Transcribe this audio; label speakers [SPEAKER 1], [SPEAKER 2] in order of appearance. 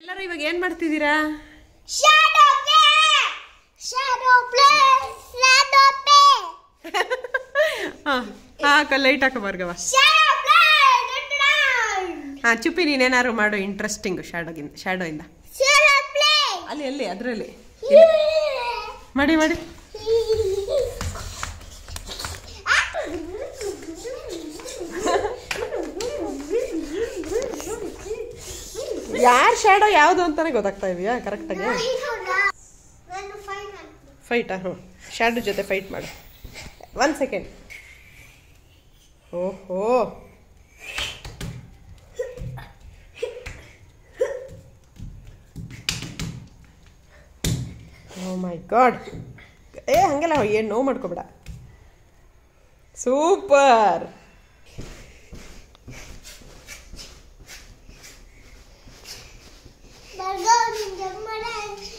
[SPEAKER 1] ಎಲ್ಲರೂ ಇವಾಗ ಏನ್ ಮಾಡ್ತಿದ್ದೀರಾ
[SPEAKER 2] Shadow play! Shadow play! Shadow play!
[SPEAKER 1] ಹಾ ಹಾಕ ಲೈಟ್ ಹಾಕ ಭಾರ್ಗವ
[SPEAKER 2] Shadow play! Dun-dun-dun!
[SPEAKER 1] ಹಾ ಚುಪ್ಪಿ ನೀನೇನಾದ್ರು ಮಾಡು ಇಂಟ್ರೆಸ್ಟಿಂಗ್ ಶಾಡೋಗಿಂದ ಶಾಡೋ ಇಂದ
[SPEAKER 2] Shadow play!
[SPEAKER 1] ಅಲ್ಲಿ ಅಲ್ಲಿ ಅದರಲ್ಲಿ ಮಾಡಿ ಮಾಡಿ ಯಾರ್ ಶಾಡೋ ಯಾವುದು ಅಂತಾನೆ ಗೊತ್ತಾಗ್ತಾ ಇದೆಯಾ ಕರೆಕ್ಟಾಗಿ
[SPEAKER 2] ನಾನು ಫೈನ್ ಮಾಡ್ತೀನಿ
[SPEAKER 1] ಫೈಟಾ ಹ್ಞೂ ಶಾಡೋ ಜೊತೆ ಫೈಟ್ ಮಾಡು ಒನ್ ಸೆಕೆಂಡ್ ಓಹೋ ಓ ಮೈ ಗಾಡ್ ಏ ಹಂಗೆಲ್ಲ ಏನು ನೋವು ಮಾಡ್ಕೊಬೇಡ ಸೂಪರ್
[SPEAKER 2] ಬರ್ಗೋ ನಿನ್ ಜಗ್ ಮಾಡ